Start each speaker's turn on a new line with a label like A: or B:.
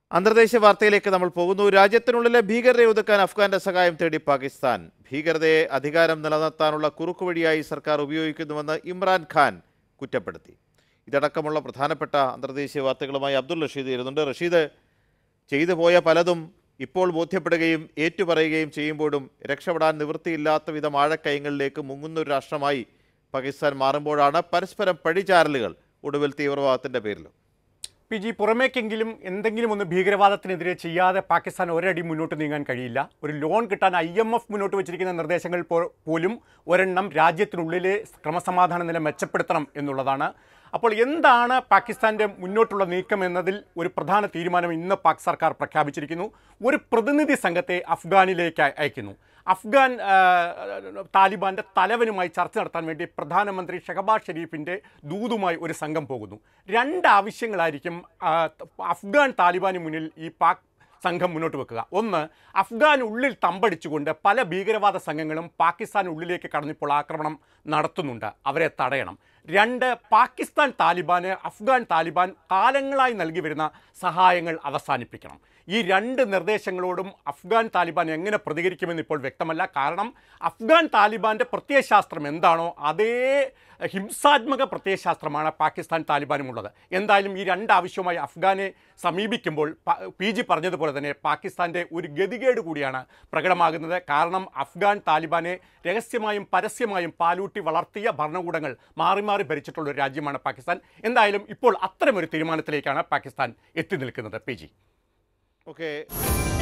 A: അന്തർദേശീയ വാർത്തയിലേക്ക് നമ്മൾ പോകുന്നു രാജ്യത്തിനുള്ളിലെ ഭീകരരെ ഒതുക്കാൻ അഫ്ഗാന്റെ സഹായം തേടി പാകിസ്ഥാൻ ഭീകരതയെ അധികാരം നിലനിർത്താനുള്ള കുറുക്കുവഴിയായി സർക്കാർ ഉപയോഗിക്കുന്നുവെന്ന് ഇമ്രാൻഖാൻ കുറ്റപ്പെടുത്തി ഇതടക്കമുള്ള പ്രധാനപ്പെട്ട അന്തർദേശീയ വാർത്തകളുമായി അബ്ദുൾ റഷീദ് ഇരുന്നുണ്ട് റഷീദ് ചെയ്തു പോയ പലതും ഇപ്പോൾ ബോധ്യപ്പെടുകയും ഏറ്റുപറയുകയും ചെയ്യുമ്പോഴും രക്ഷപ്പെടാൻ നിവൃത്തിയില്ലാത്ത വിധം ആഴക്കയങ്ങളിലേക്ക് മുങ്ങുന്നൊരു രാഷ്ട്രമായി പാകിസ്ഥാൻ മാറുമ്പോഴാണ് പരസ്പരം പഴിചാരലുകൾ ഒടുവിൽ തീവ്രവാദത്തിൻ്റെ പേരിലും
B: പി ജി പുറമേക്കെങ്കിലും എന്തെങ്കിലും ഒന്ന് ഭീകരവാദത്തിനെതിരെ ചെയ്യാതെ പാകിസ്ഥാൻ ഒരടി മുന്നോട്ട് നീങ്ങാൻ കഴിയില്ല ഒരു ലോൺ കിട്ടാൻ ഐ എം എഫ് മുന്നോട്ട് വെച്ചിരിക്കുന്ന നിർദ്ദേശങ്ങൾ പോ- പോലും ഒരെണ്ണം രാജ്യത്തിനുള്ളിലെ ക്രമസമാധാന നില മെച്ചപ്പെടുത്തണം എന്നുള്ളതാണ് അപ്പോൾ എന്താണ് പാകിസ്ഥാൻ്റെ മുന്നോട്ടുള്ള നീക്കം എന്നതിൽ ഒരു പ്രധാന തീരുമാനം ഇന്ന് പാക് സർക്കാർ പ്രഖ്യാപിച്ചിരിക്കുന്നു ഒരു പ്രതിനിധി സംഘത്തെ അഫ്ഗാനിലേക്ക് അയ- അയക്കുന്നു അഫ്ഗാൻ ആ, താലിബാന്റെ തലവനുമായി ചർച്ച നടത്താൻ വേണ്ടി പ്രധാനമന്ത്രി ഷഹബാസ് ഷെരീഫിന്റെ ദൂതുമായി ഒരു സംഘം പോകുന്നു രണ്ട് ആവശ്യങ്ങളായിരിക്കും ആ, അഫ്ഗാൻ താലിബാന് മുന്നിൽ ഈ പാക് സംഘം മുന്നോട്ട് വെക്കുക ഒന്ന് അഫ്ഗാൻ ഉള്ളിൽ തമ്പടിച്ചുകൊണ്ട് പല ഭീകരവാദ സംഘങ്ങളും പാകിസ്ഥാൻ ഉള്ളിലേക്ക് കടന്നിപ്പോൾ ആക്രമണം നടത്തുന്നുണ്ട് അവരെ തടയണം രണ്ട് പാകിസ്ഥാൻ താലിബാന് അഫ്ഗാൻ താലിബാൻ കാലങ്ങളായി നൽകി വരുന്ന സഹായങ്ങൾ അവസാനിപ്പിക്കണം ഈ രണ്ട് നിർദ്ദേശങ്ങളോടും അഫ്ഗാൻ താലിബാൻ എങ്ങനെ പ്രതികരിക്കുമെന്ന് ഇപ്പോൾ വ്യക്തമല്ല കാരണം അഫ്ഗാൻ താലിബാന്റെ പ്രത്യയശാസ്ത്രം എന്താണോ അതേ ഹിംസാത്മക പ്രത്യയശാസ്ത്രമാണ് പാകിസ്ഥാൻ താലിബാനുമുള്ളത് എന്തായാലും ഈ രണ്ട് ആവശ്യവുമായി അഫ്ഗാനെ സമീപിക്കുമ്പോൾ പ- പി ജി പറഞ്ഞതുപോലെ തന്നെ പാകിസ്ഥാൻ്റെ ഒരു ഗതികേട് കൂടിയാണ് പ്രകടമാകുന്നത് കാരണം അഫ്ഗാൻ താലിബാനെ രഹസ്യമായും പരസ്യമായും പാലൂട്ടി വളർത്തിയ ഭരണകൂടങ്ങൾ മാറി മാറി ഭരിച്ചിട്ടുള്ള ഒരു രാജ്യമാണ് പാകിസ്ഥാൻ എന്തായാലും ഇപ്പോൾ അത്തരമൊരു തീരുമാനത്തിലേക്കാണ് പാകിസ്ഥാൻ എത്തി നിൽക്കുന്നത് പി ജി
A: ഓക്കെ